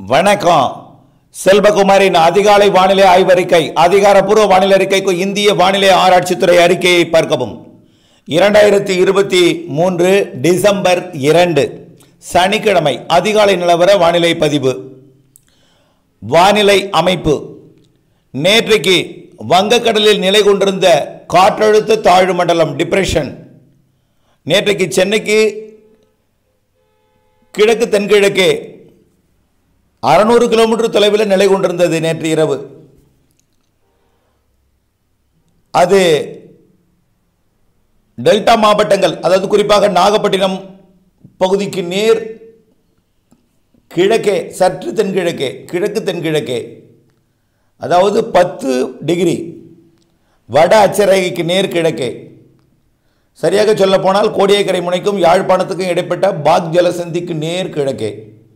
வணக்கம் செல்வகுமாரின் அதிகாலை வானிலை ஆய்வறிக்கை அதிகாரப்பூர்வ வானிலை அறிக்கைக்கு இந்திய வானிலை ஆராய்ச்சித்துறை அறிக்கையை பார்க்கவும் இரண்டாயிரத்தி இருபத்தி மூன்று டிசம்பர் இரண்டு சனிக்கிழமை அதிகாலை நிலவர வானிலை பதிவு வானிலை அமைப்பு நேற்றைக்கு வங்கக்கடலில் நிலை கொண்டிருந்த காற்றழுத்த தாழ்வு மண்டலம் டிப்ரெஷன் நேற்றைக்கு சென்னைக்கு கிழக்கு தென்கிழக்கே அறநூறு கிலோமீட்டர் தொலைவில் நிலை கொண்டிருந்தது நேற்று இரவு அது டெல்டா மாவட்டங்கள் அதாவது குறிப்பாக நாகப்பட்டினம் பகுதிக்கு நேர் கிழக்கே சற்று தென்கிழக்கே கிழக்கு தென்கிழக்கே அதாவது பத்து டிகிரி வட அச்சரேகைக்கு நேர் கிழக்கே சரியாக சொல்லப் போனால் கோடியக்கரை முனைக்கும் யாழ்ப்பாணத்துக்கும் இடைப்பட்ட பாக் ஜலசந்திக்கு நேர் கிழக்கே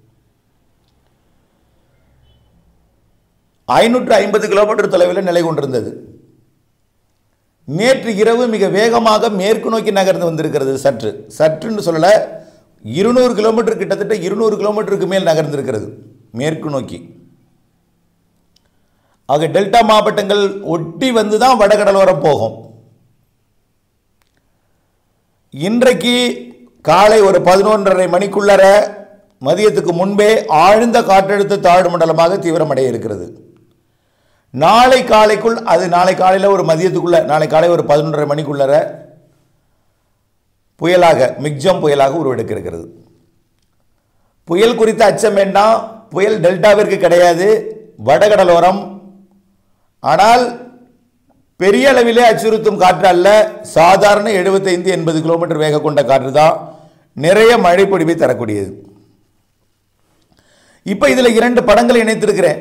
ஐநூற்று ஐம்பது கிலோமீட்டர் தொலைவில் நிலை கொண்டிருந்தது நேற்று இரவு மிக வேகமாக மேற்கு நோக்கி நகர்ந்து வந்திருக்கிறது சற்று சற்றுன்னு சொல்லல இருநூறு கிலோமீட்டர் கிட்டத்தட்ட இருநூறு கிலோமீட்டருக்கு மேல் நகர்ந்திருக்கிறது மேற்கு நோக்கி ஆக டெல்டா மாவட்டங்கள் ஒட்டி வந்து தான் வடகடலோரம் போகும் இன்றைக்கு காலை ஒரு பதினொன்றரை மணிக்குள்ளர மதியத்துக்கு முன்பே ஆழ்ந்த காற்றழுத்த தாழ்வு மண்டலமாக தீவிரமடைய இருக்கிறது நாளை காலைக்குள் அது நாளை காலையில் ஒரு மதியத்துக்குள்ள நாளை காலை ஒரு பதினொன்றரை மணிக்குள்ளர புயலாக மிக்ஜம் புயலாக உருவெடுக்க இருக்கிறது புயல் குறித்த அச்சம் வேண்டாம் புயல் டெல்டாவிற்கு கிடையாது வடகடலோரம் ஆனால் பெரிய அளவிலே அச்சுறுத்தும் காற்று அல்ல சாதாரண எழுபத்தைந்து எண்பது கிலோமீட்டர் வேக கொண்ட காற்று தான் நிறைய மழை பொழிவை தரக்கூடியது இப்போ இதில் இரண்டு படங்களை இணைத்திருக்கிறேன்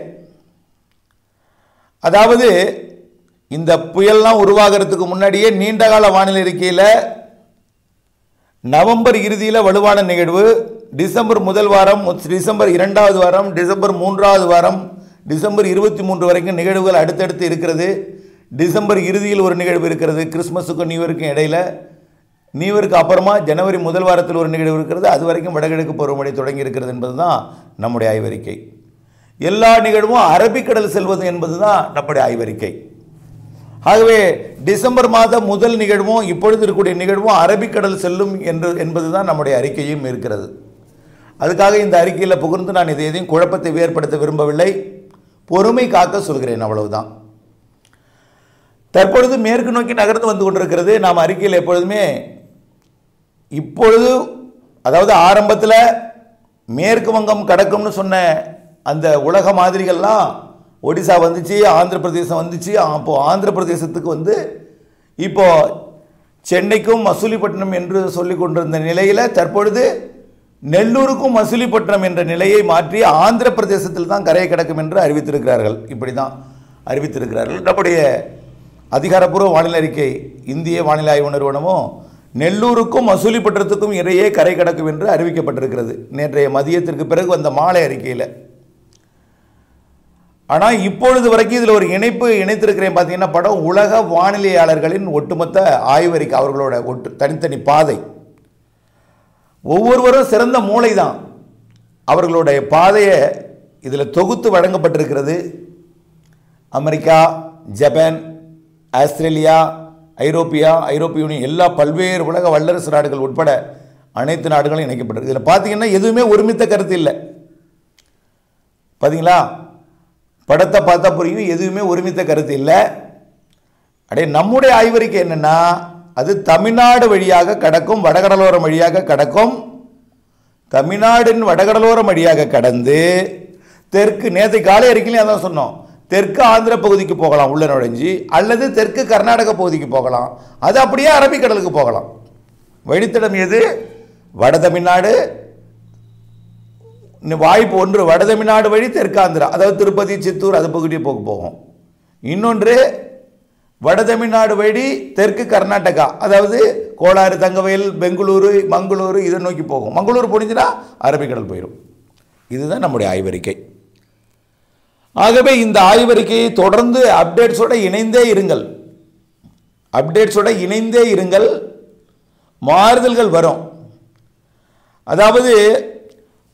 அதாவது இந்த புயல்லாம் உருவாகிறதுக்கு முன்னாடியே நீண்டகால வானிலை அறிக்கையில் நவம்பர் இறுதியில் வலுவான நிகழ்வு டிசம்பர் முதல் வாரம் டிசம்பர் இரண்டாவது வாரம் டிசம்பர் மூன்றாவது வாரம் டிசம்பர் இருபத்தி மூன்று வரைக்கும் நிகழ்வுகள் அடுத்தடுத்து இருக்கிறது டிசம்பர் இறுதியில் ஒரு நிகழ்வு இருக்கிறது கிறிஸ்மஸுக்கும் நியூ இடையில நியூ அப்புறமா ஜனவரி முதல் வாரத்தில் ஒரு நிகழ்வு இருக்கிறது அது வரைக்கும் வடகிழக்கு பருவமழை தொடங்கி இருக்கிறது என்பது தான் நம்முடைய ஆய்வறிக்கை எல்லா நிகழ்வும் அரபிக்கடல் செல்வது என்பது தான் நம்முடைய ஆய்வறிக்கை ஆகவே டிசம்பர் மாத முதல் நிகழ்வும் இப்பொழுது இருக்கக்கூடிய நிகழ்வும் அரபிக்கடல் செல்லும் என்று என்பது தான் நம்முடைய அறிக்கையும் இருக்கிறது அதுக்காக இந்த அறிக்கையில் புகுந்து நான் இதை எதையும் குழப்பத்தை ஏற்படுத்த விரும்பவில்லை பொறுமை காக்க சொல்கிறேன் அவ்வளவுதான் தற்பொழுது மேற்கு நோக்கி நகர்ந்து வந்து கொண்டிருக்கிறது நாம் அறிக்கையில் எப்பொழுதுமே இப்பொழுது அதாவது ஆரம்பத்தில் மேற்கு வங்கம் கடக்கும்னு சொன்ன அந்த உலக மாதிரிகள்லாம் ஒடிசா வந்துச்சு ஆந்திர பிரதேசம் வந்துச்சு அப்போது ஆந்திர பிரதேசத்துக்கு வந்து இப்போ சென்னைக்கும் மசூலிப்பட்டினம் என்று சொல்லி கொண்டிருந்த நிலையில் தற்பொழுது நெல்லூருக்கும் மசூலிப்பட்டினம் என்ற நிலையை மாற்றி ஆந்திர பிரதேசத்தில் தான் கரையை கிடக்கும் என்று அறிவித்திருக்கிறார்கள் இப்படி தான் அறிவித்திருக்கிறார்கள் நம்முடைய அதிகாரப்பூர்வ வானிலை அறிக்கை இந்திய வானிலை ஆய்வு நிறுவனமும் நெல்லூருக்கும் மசூலிப்பட்டினத்துக்கும் இடையே கரை கிடக்கும் என்று அறிவிக்கப்பட்டிருக்கிறது நேற்றைய மதியத்திற்கு பிறகு வந்த மாலை அறிக்கையில் ஆனால் இப்பொழுது வரைக்கும் இதில் ஒரு இணைப்பு இணைத்திருக்கிறேன் பார்த்தீங்கன்னா படம் உலக வானிலையாளர்களின் ஒட்டுமொத்த ஆய்வறிக்கை அவர்களோட ஒட்டு தனித்தனி பாதை ஒவ்வொருவரும் சிறந்த மூளை தான் அவர்களுடைய பாதையை இதில் தொகுத்து வழங்கப்பட்டிருக்கிறது அமெரிக்கா ஜப்பான் ஆஸ்திரேலியா ஐரோப்பியா ஐரோப்பிய யூனியன் எல்லா பல்வேறு உலக வல்லரசு நாடுகள் உட்பட அனைத்து நாடுகளும் இணைக்கப்பட்டிருக்கு இதில் பார்த்தீங்கன்னா எதுவுமே ஒருமித்த கருத்து இல்லை பார்த்தீங்களா படத்தை பார்த்தா புரியும் எதுவுமே ஒருமித்த கருத்து இல்லை அடே நம்முடைய ஆய்வறிக்கை என்னென்னா அது தமிழ்நாடு வழியாக கடக்கும் வடகடலோரம் வழியாக கடக்கும் தமிழ்நாடின் வடகடலோரம் வழியாக கடந்து தெற்கு நேற்று காலை அறிக்கையிலையும் அதான் சொன்னோம் தெற்கு ஆந்திர பகுதிக்கு போகலாம் உள்ள நுழைஞ்சு அல்லது தெற்கு கர்நாடக பகுதிக்கு போகலாம் அது அப்படியே அரபிக்கடலுக்கு போகலாம் வழித்தடம் எது வட தமிழ்நாடு வாய்ப்பு ஒன்று வட தமிழ்நாடு வழி தெற்காந்திரா அதாவது திருப்பதி சித்தூர் அது பகுதியை போக போகும் இன்னொன்று வட தமிழ்நாடு வழி தெற்கு கர்நாடகா அதாவது கோலாறு தங்கவயல் பெங்களூரு மங்களூரு இதை நோக்கி போகும் மங்களூர் போனிச்சுன்னா அரபிக்கடல் போயிடும் இதுதான் நம்முடைய ஆய்வறிக்கை ஆகவே இந்த ஆய்வறிக்கையை தொடர்ந்து அப்டேட்ஸோட இணைந்தே இருங்கள் அப்டேட்ஸோட இணைந்தே இருங்கள் மாறுதல்கள் வரும் அதாவது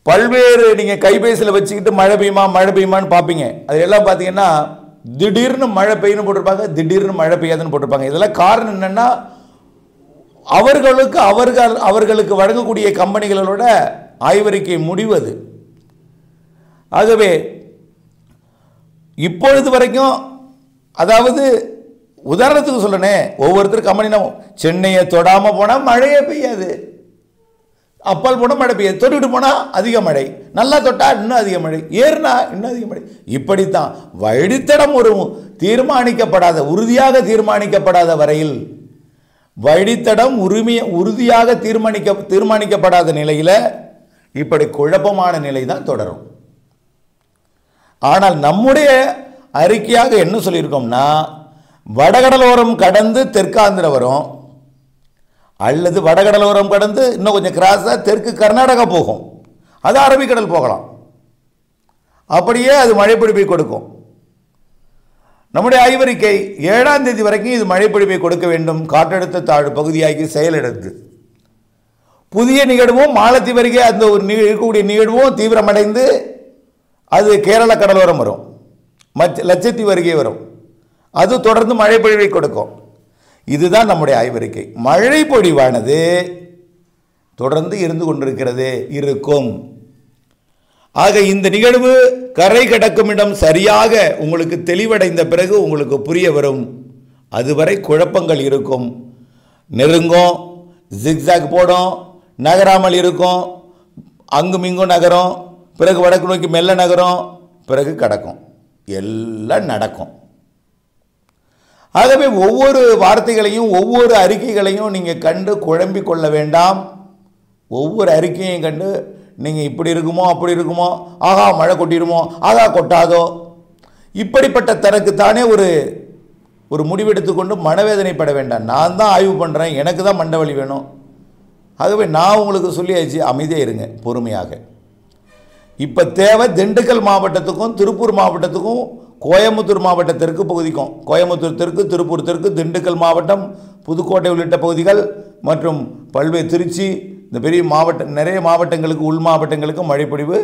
பல்வேறு நீங்கள் கைபேசியில் வச்சுக்கிட்டு மழை பெய்யுமா மழை பெய்யுமான்னு பார்ப்பீங்க அது எல்லாம் பார்த்தீங்கன்னா திடீர்னு மழை பெய்யுன்னு போட்டிருப்பாங்க திடீர்னு மழை பெய்யாதுன்னு போட்டிருப்பாங்க இதெல்லாம் காரணம் என்னன்னா அவர்களுக்கு அவர்கள் அவர்களுக்கு வழங்கக்கூடிய கம்பெனிகளோட ஆய்வறிக்கை முடிவது ஆகவே இப்பொழுது வரைக்கும் அதாவது உதாரணத்துக்கு சொல்லணே ஒவ்வொருத்தர் கம்பெனினா சென்னையை தொடாமல் போனால் மழையே பெய்யாது அப்பால் போனால் மழை பெய்யாது தொட்டுக்கிட்டு போனால் அதிக மழை நல்லா தொட்டா இன்னும் அதிக மழை ஏறுனா இன்னும் அதிக மழை இப்படித்தான் வழித்தடம் ஒரு தீர்மானிக்கப்படாத உறுதியாக தீர்மானிக்கப்படாத வரையில் வழித்தடம் உரிமைய உறுதியாக தீர்மானிக்க தீர்மானிக்கப்படாத நிலையில் இப்படி குழப்பமான நிலை தான் தொடரும் ஆனால் நம்முடைய அறிக்கையாக என்ன சொல்லியிருக்கோம்னா வடகடலோரம் கடந்து தெற்காந்திர வரும் அல்லது வடகடலோரம் கடந்து இன்னும் கொஞ்சம் கிராஸாக தெற்கு கர்நாடகா போகும் அது அரபிக்கடல் போகலாம் அப்படியே அது மழைப்பிடிப்பை கொடுக்கும் நம்முடைய ஆய்வறிக்கை ஏழாம் தேதி வரைக்கும் இது மழைப்பிடிப்பை கொடுக்க வேண்டும் காற்றழுத்த தாழ்வு பகுதியாகி செயலிழந்து புதிய நிகழ்வும் மாலத்தீவு அருகே அந்த ஒரு நிக- இருக்கக்கூடிய நிகழ்வும் தீவிரமடைந்து அது கேரள கடலோரம் வரும் மச்ச லட்சத்தீவு அருகே வரும் அது தொடர்ந்து மழை பொழிவை கொடுக்கும் இதுதான் நம்முடைய ஆய்வறிக்கை மழை பொழிவானது தொடர்ந்து இருந்து கொண்டிருக்கிறது இருக்கும் ஆக இந்த நிகழ்வு கரை கடக்கும் இடம் சரியாக உங்களுக்கு தெளிவடைந்த பிறகு உங்களுக்கு புரிய வரும் அதுவரை குழப்பங்கள் இருக்கும் நெருங்கும் ஜிக்ஸாக் போடும் நகராமல் இருக்கும் அங்கும் இங்கும் நகரும் பிறகு வடக்கு நோக்கி மெல்ல நகரும் பிறகு கடக்கும் எல்லாம் நடக்கும் ஆகவே ஒவ்வொரு வார்த்தைகளையும் ஒவ்வொரு அறிக்கைகளையும் நீங்கள் கண்டு குழம்பிக் கொள்ள வேண்டாம் ஒவ்வொரு அறிக்கையையும் கண்டு நீங்கள் இப்படி இருக்குமோ அப்படி இருக்குமோ ஆகா மழை கொட்டிடுமோ ஆகா கொட்டாதோ இப்படிப்பட்ட தனக்குத்தானே ஒரு ஒரு முடிவெடுத்துக்கொண்டு மனவேதனைப்பட வேண்டாம் நான் தான் ஆய்வு பண்ணுறேன் எனக்கு தான் மண்டவலி வேணும் ஆகவே நான் உங்களுக்கு சொல்லியாச்சு அமைதியாக இருங்க பொறுமையாக இப்போ தேவை திண்டுக்கல் மாவட்டத்துக்கும் திருப்பூர் மாவட்டத்துக்கும் கோயம்புத்தூர் மாவட்ட தெற்கு பகுதிக்கும் கோயம்புத்தூர் தெற்கு திருப்பூர் தெற்கு திண்டுக்கல் மாவட்டம் புதுக்கோட்டை உள்ளிட்ட பகுதிகள் மற்றும் பல்வேறு திருச்சி இந்த பெரிய மாவட்ட நிறைய மாவட்டங்களுக்கு உள் மாவட்டங்களுக்கு மழைப்பொழிவு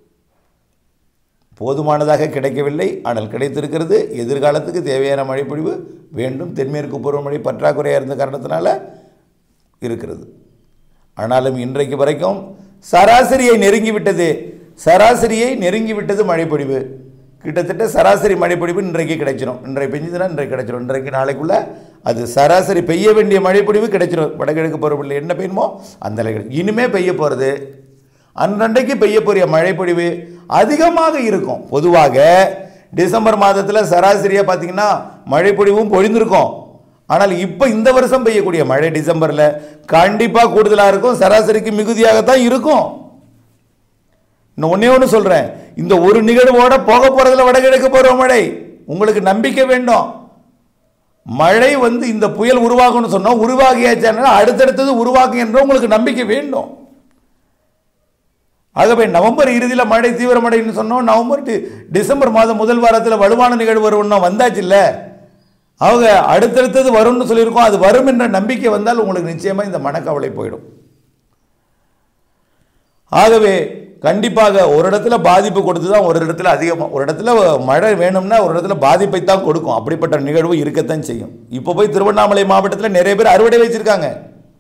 போதுமானதாக கிடைக்கவில்லை ஆனால் கிடைத்திருக்கிறது எதிர்காலத்துக்கு தேவையான மழைப்பொழிவு வேண்டும் தென்மேற்கு பருவமழை பற்றாக்குறையாக இருந்த காரணத்தினால இருக்கிறது ஆனாலும் இன்றைக்கு வரைக்கும் சராசரியை நெருங்கிவிட்டது சராசரியை நெருங்கிவிட்டது மழைப்பொழிவு கிட்டத்தட்ட சராசரி மழைப்பொழிவு இன்றைக்கு கிடைச்சிரும் இன்றைக்கு பெஞ்சதுன்னா இன்றைக்கு கிடைச்சிரும் இன்றைக்கு நாளைக்குள்ள அது சராசரி பெய்ய வேண்டிய மழைப்பொழிவு கிடைச்சிரும் வடகிழக்கு பருவமழை என்ன பெய்யுமோ அந்த அளவு கிடைக்கும். இனிமே பெய்ய போகிறது அன்றன்றைக்கு பெய்ய போகிற மழைப்பொழிவு அதிகமாக இருக்கும் பொதுவாக டிசம்பர் மாதத்தில் சராசரியாக பார்த்தீங்கன்னா மழைப்பொழிவும் பொழிந்திருக்கும் ஆனால் இப்போ இந்த வருஷம் பெய்யக்கூடிய மழை டிசம்பரில் கண்டிப்பாக கூடுதலாக இருக்கும் சராசரிக்கு மிகுதியாகத்தான் இருக்கும் இன்னும் ஒன்றே ஒன்று சொல்கிறேன் இந்த ஒரு நிகழ்வோட போக போகிறதுல வடகிழக்கு பருவமழை உங்களுக்கு நம்பிக்கை வேண்டும் மழை வந்து இந்த புயல் உருவாகும்னு சொன்னோம் உருவாகியாச்சுன்னா அடுத்தடுத்தது உருவாகும் என்ற உங்களுக்கு நம்பிக்கை வேண்டும் ஆகவே நவம்பர் இறுதியில் மழை தீவிரமடைன்னு சொன்னோம் நவம்பர் டி- டிசம்பர் மாதம் முதல் வாரத்தில் வலுவான நிகழ்வு வரும்னு வந்தாச்சு இல்லை அவங்க அடுத்தடுத்தது வரும்னு சொல்லியிருக்கோம் அது வரும் என்ற நம்பிக்கை வந்தால் உங்களுக்கு நிச்சயமாக இந்த மனக்கவலை போயிடும் ஆகவே கண்டிப்பாக ஒரு இடத்துல பாதிப்பு கொடுத்து தான் ஒரு இடத்துல அதிகமாக ஒரு இடத்துல மழை வேணும்னா ஒரு இடத்துல பாதிப்பை தான் கொடுக்கும் அப்படிப்பட்ட நிகழ்வு இருக்கத்தான் செய்யும் இப்போ போய் திருவண்ணாமலை மாவட்டத்தில் நிறைய பேர் அறுவடை வச்சிருக்காங்க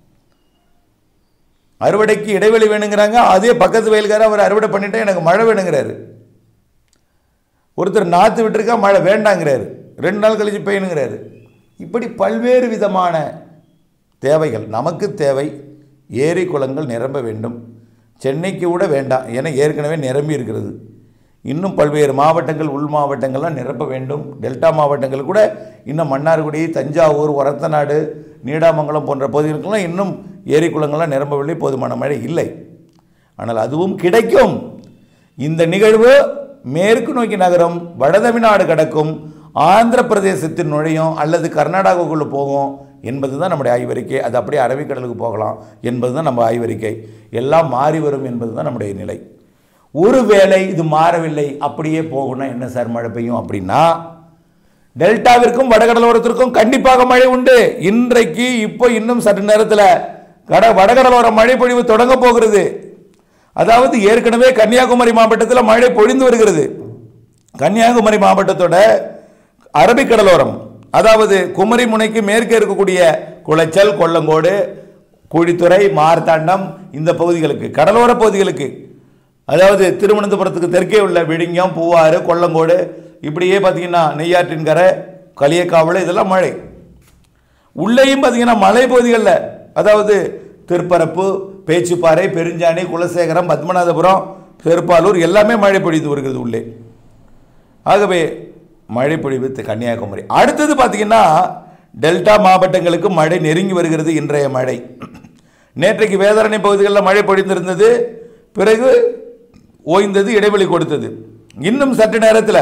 அறுவடைக்கு இடைவெளி வேணுங்கிறாங்க அதே பக்கத்து வயலுக்காரர் அவர் அறுவடை பண்ணிட்டு எனக்கு மழை வேணுங்கிறாரு ஒருத்தர் நாற்று விட்டுருக்கா மழை வேண்டாங்கிறாரு ரெண்டு நாள் கழிச்சு பெய்யணுங்கிறாரு இப்படி பல்வேறு விதமான தேவைகள் நமக்கு தேவை ஏரி குளங்கள் நிரம்ப வேண்டும் சென்னைக்கு கூட வேண்டாம் ஏன்னா ஏற்கனவே நிரம்பி இருக்கிறது இன்னும் பல்வேறு மாவட்டங்கள் உள் மாவட்டங்கள்லாம் நிரப்ப வேண்டும் டெல்டா மாவட்டங்கள் கூட இன்னும் மன்னார்குடி தஞ்சாவூர் ஒரத்தநாடு நீடாமங்கலம் போன்ற பகுதிகளுக்கெல்லாம் இன்னும் ஏரி குளங்கள்லாம் நிரம்பவில்லை போதுமான மழை இல்லை ஆனால் அதுவும் கிடைக்கும் இந்த நிகழ்வு மேற்கு நோக்கி நகரும் வடதமிழ்நாடு கடக்கும் ஆந்திர பிரதேசத்தின் நுழையும் அல்லது கர்நாடகாவுக்குள்ளே போகும் என்பது தான் நம்முடைய ஆய்வறிக்கை அது அப்படியே அரபிக்கடலுக்கு போகலாம் என்பது தான் நம்ம ஆய்வறிக்கை எல்லாம் மாறி வரும் என்பது தான் நம்முடைய நிலை ஒருவேளை இது மாறவில்லை அப்படியே போகும்னா என்ன சார் மழை பெய்யும் அப்படின்னா டெல்டாவிற்கும் வடகடலோரத்திற்கும் கண்டிப்பாக மழை உண்டு இன்றைக்கு இப்போ இன்னும் சற்று நேரத்தில் கட வடகடலோர மழை பொழிவு தொடங்க போகிறது அதாவது ஏற்கனவே கன்னியாகுமரி மாவட்டத்தில் மழை பொழிந்து வருகிறது கன்னியாகுமரி மாவட்டத்தோட அரபிக்கடலோரம் அதாவது குமரி முனைக்கு மேற்கே இருக்கக்கூடிய குளச்சல் கொல்லங்கோடு குழித்துறை மார்த்தாண்டம் இந்த பகுதிகளுக்கு கடலோர பகுதிகளுக்கு அதாவது திருவனந்தபுரத்துக்கு தெற்கே உள்ள விடிங்கம் பூவாறு கொல்லங்கோடு இப்படியே பார்த்தீங்கன்னா நெய்யாற்றின் கரை களியக்காவல் இதெல்லாம் மழை உள்ளேயும் பார்த்தீங்கன்னா மலைப்பகுதிகளில் அதாவது திருப்பரப்பு பேச்சுப்பாறை பெருஞ்சாணி குலசேகரம் பத்மநாதபுரம் பெருப்பாலூர் எல்லாமே மழை பொழிந்து வருகிறது உள்ளே ஆகவே மழை பொழிவு தி- கன்னியாகுமரி அடுத்தது பார்த்தீங்கன்னா டெல்டா மாவட்டங்களுக்கு மழை நெருங்கி வருகிறது இன்றைய மழை நேற்றைக்கு வேதாரணை பகுதிகளில் மழை பொழிந்திருந்தது பிறகு ஓய்ந்தது இடைவெளி கொடுத்தது இன்னும் சற்று நேரத்தில்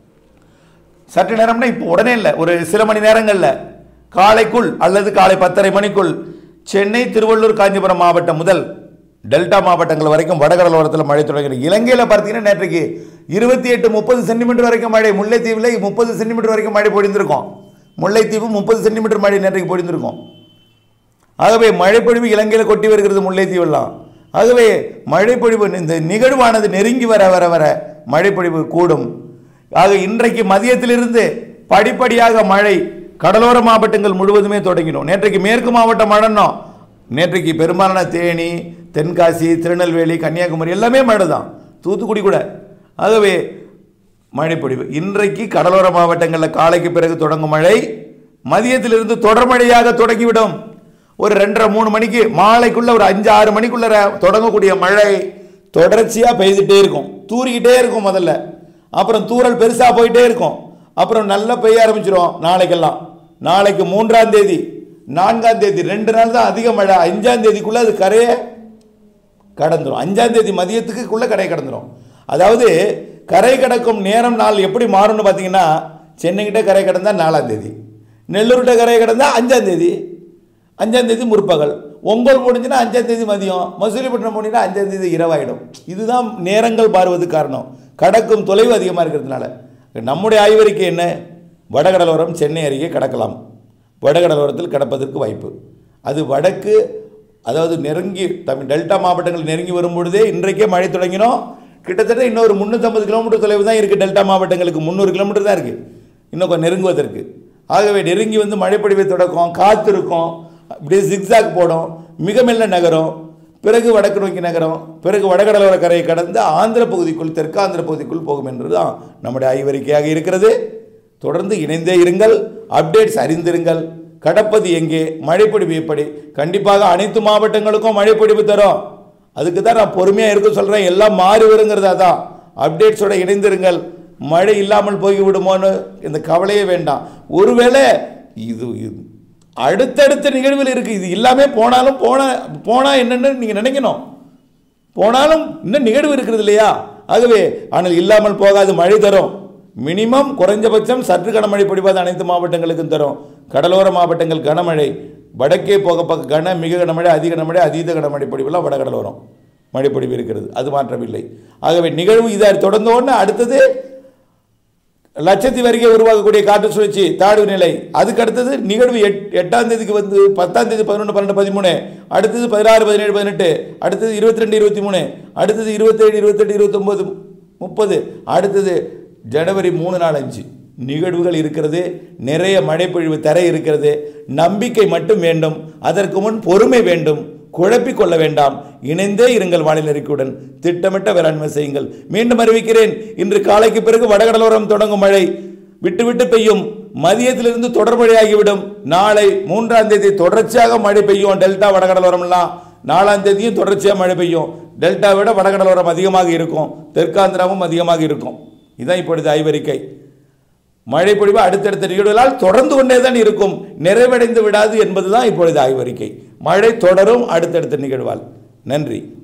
சற்று நேரம்னா இப்போ உடனே இல்லை ஒரு சில மணி நேரங்களில் காலைக்குள் அல்லது காலை பத்தரை மணிக்குள் சென்னை திருவள்ளூர் காஞ்சிபுரம் மாவட்டம் முதல் டெல்டா மாவட்டங்கள் வரைக்கும் வடகடலோரத்தில் மழை தொடங்குகிறது இலங்கையில் பார்த்தீங்கன்னா நேற்றைக்கு இருபத்தி எட்டு முப்பது சென்டிமீட்டர் வரைக்கும் மழை முல்லைத்தீவில் முப்பது சென்டிமீட்டர் வரைக்கும் மழை பொழிந்திருக்கும் முல்லைத்தீவு முப்பது சென்டிமீட்டர் மழை நேற்றைக்கு பொழிந்திருக்கும் ஆகவே மழைப்பொழிவு இலங்கையில் கொட்டி வருகிறது முல்லைத்தீவெல்லாம் ஆகவே மழைப்பொழிவு இந்த நிகழ்வானது நெருங்கி வர வர வர மழைப்பொழிவு கூடும் ஆக இன்றைக்கு மதியத்திலிருந்து படிப்படியாக மழை கடலோர மாவட்டங்கள் முழுவதுமே தொடங்கிடும் நேற்றைக்கு மேற்கு மாவட்டம் மழைனோம் நேற்றைக்கு பெரும்பாலான தேனி தென்காசி திருநெல்வேலி கன்னியாகுமரி எல்லாமே மழை தான் தூத்துக்குடி கூட ஆகவே மழைப்பொழிவு இன்றைக்கு கடலோர மாவட்டங்களில் காலைக்கு பிறகு தொடங்கும் மழை மதியத்திலிருந்து தொடர் மழையாக தொடங்கிவிடும் ஒரு ரெண்டரை மூணு மணிக்கு மாலைக்குள்ள ஒரு அஞ்சு ஆறு மணிக்குள்ள ர- தொடங்கக்கூடிய மழை தொடர்ச்சியாக பெய்துட்டே இருக்கும் தூறிக்கிட்டே இருக்கும் முதல்ல அப்புறம் தூறல் பெருசாக போயிட்டே இருக்கும் அப்புறம் நல்லா பெய்ய ஆரம்பிச்சிரும் நாளைக்கெல்லாம் நாளைக்கு மூன்றாம் தேதி நான்காம் தேதி ரெண்டு நாள் தான் அதிக மழை அஞ்சாம் தேதிக்குள்ள அது கரையை கடந்துரும் அஞ்சாம் தேதி மதியத்துக்குள்ள கரை கடந்துரும் அதாவது கரை கடக்கும் நேரம் நாள் எப்படி மாறும்னு பார்த்தீங்கன்னா சென்னைக்கிட்ட கரை கடந்தா நாலாம் தேதி நெல்லூர்கிட்ட கரை கடந்தா அஞ்சாம் தேதி அஞ்சாம் தேதி முற்பகல் ஒங்கல் முடிஞ்சுன்னா அஞ்சாம் தேதி மதியம் மசூலிப்பட்டினம் போனீங்கன்னா அஞ்சாம் தேதி இரவாயிடும் இதுதான் நேரங்கள் மாறுவதுக்கு காரணம் கடக்கும் தொலைவு அதிகமாக இருக்கிறதுனால நம்முடைய ஆய்வறிக்கை என்ன வடகடலோரம் சென்னை அருகே கடக்கலாம் வடகடலோரத்தில் கடப்பதற்கு வாய்ப்பு அது வடக்கு அதாவது நெருங்கி தமிழ் டெல்டா மாவட்டங்கள் நெருங்கி வரும்பொழுதே இன்றைக்கே மழை தொடங்கினோம் கிட்டத்தட்ட இன்னொரு முந்நூற்றம்பது கிலோமீட்டர் தொலைவு தான் இருக்குது டெல்டா மாவட்டங்களுக்கு முந்நூறு கிலோமீட்டர் தான் இருக்குது இன்னும் கொஞ்சம் நெருங்குவதற்கு ஆகவே நெருங்கி வந்து மழைப்பொழிவை தொடக்கும் காற்று இருக்கும் அப்படியே ஜிக்ஸாக் போடும் மிக மெல்ல நகரும் பிறகு வடக்கு நோக்கி நகரம் பிறகு வடகடலோர கரையை கடந்து ஆந்திர பகுதிக்குள் தெற்காந்திர பகுதிக்குள் போகும் என்பதுதான் நம்முடைய ஆய்வறிக்கையாக இருக்கிறது தொடர்ந்து இணைந்தே இருங்கள் அப்டேட்ஸ் அறிந்திருங்கள் கடப்பது எங்கே மழைப்பொழிவு எப்படி கண்டிப்பாக அனைத்து மாவட்டங்களுக்கும் மழைப்பொழிவு தரும் அதுக்கு தான் நான் பொறுமையாக இருக்க சொல்கிறேன் எல்லாம் மாறி வருங்கிறதா தான் அப்டேட்ஸோட இணைந்திருங்கள் மழை இல்லாமல் போய் விடுமோன்னு இந்த கவலையே வேண்டாம் ஒருவேளை இது இது அடுத்தடுத்த நிகழ்வில் இருக்குது இது எல்லாமே போனாலும் போன போனால் என்னன்னு நீங்கள் நினைக்கணும் போனாலும் இன்னும் நிகழ்வு இருக்கிறது இல்லையா ஆகவே ஆனால் இல்லாமல் போகாது மழை தரும் மினிமம் குறைஞ்சபட்சம் சற்று கனமழை பொழிவாது அனைத்து மாவட்டங்களுக்கும் தரும் கடலோர மாவட்டங்கள் கனமழை வடக்கே போக பக்க கன மிக கனமழை அதிக கனமழை அதீத கனமழை பொழிவெல்லாம் வடகடலோரம் மழைப்பொழிவு இருக்கிறது அது மாற்றமில்லை ஆகவே நிகழ்வு இதை தொடர்ந்த உடனே அடுத்தது லட்சத்தீவு அருகே உருவாகக்கூடிய காற்று சுழற்சி தாழ்வு நிலை அதுக்கு அடுத்தது நிகழ்வு எட் எட்டாம் தேதிக்கு வந்து பத்தாம் தேதி பதினொன்று பன்னெண்டு பதிமூணு அடுத்தது பதினாறு பதினேழு பதினெட்டு அடுத்தது இருபத்தி ரெண்டு இருபத்தி மூணு அடுத்தது இருபத்தேழு இருபத்தெட்டு இருபத்தொம்போது முப்பது அடுத்தது ஜனவரி மூணு நாலு அஞ்சு நிகழ்வுகள் இருக்கிறது நிறைய மழைப்பொழிவு தர இருக்கிறது நம்பிக்கை மட்டும் வேண்டும் அதற்கு முன் பொறுமை வேண்டும் குழப்பிக் கொள்ள வேண்டாம் இணைந்தே இருங்கள் வானிலை அறிக்கையுடன் திட்டமிட்ட வேளாண்மை செய்யுங்கள் மீண்டும் அறிவிக்கிறேன் இன்று காலைக்கு பிறகு வடகடலோரம் தொடங்கும் மழை விட்டு விட்டு பெய்யும் மதியத்திலிருந்து தொடர் மழையாகிவிடும் நாளை மூன்றாம் தேதி தொடர்ச்சியாக மழை பெய்யும் டெல்டா வடகடலோரம்லாம் நாலாம் தேதியும் தொடர்ச்சியாக மழை பெய்யும் டெல்டா விட வடகடலோரம் அதிகமாக இருக்கும் தெற்காந்திராவும் அதிகமாக இருக்கும் இதான் இப்பொழுது ஆய்வறிக்கை மழை பொழிவு அடுத்தடுத்த நிகழ்வுகளால் தொடர்ந்து கொண்டே தான் இருக்கும் நிறைவடைந்து விடாது என்பதுதான் இப்பொழுது ஆய்வறிக்கை மழை தொடரும் அடுத்தடுத்த நிகழ்வால் நன்றி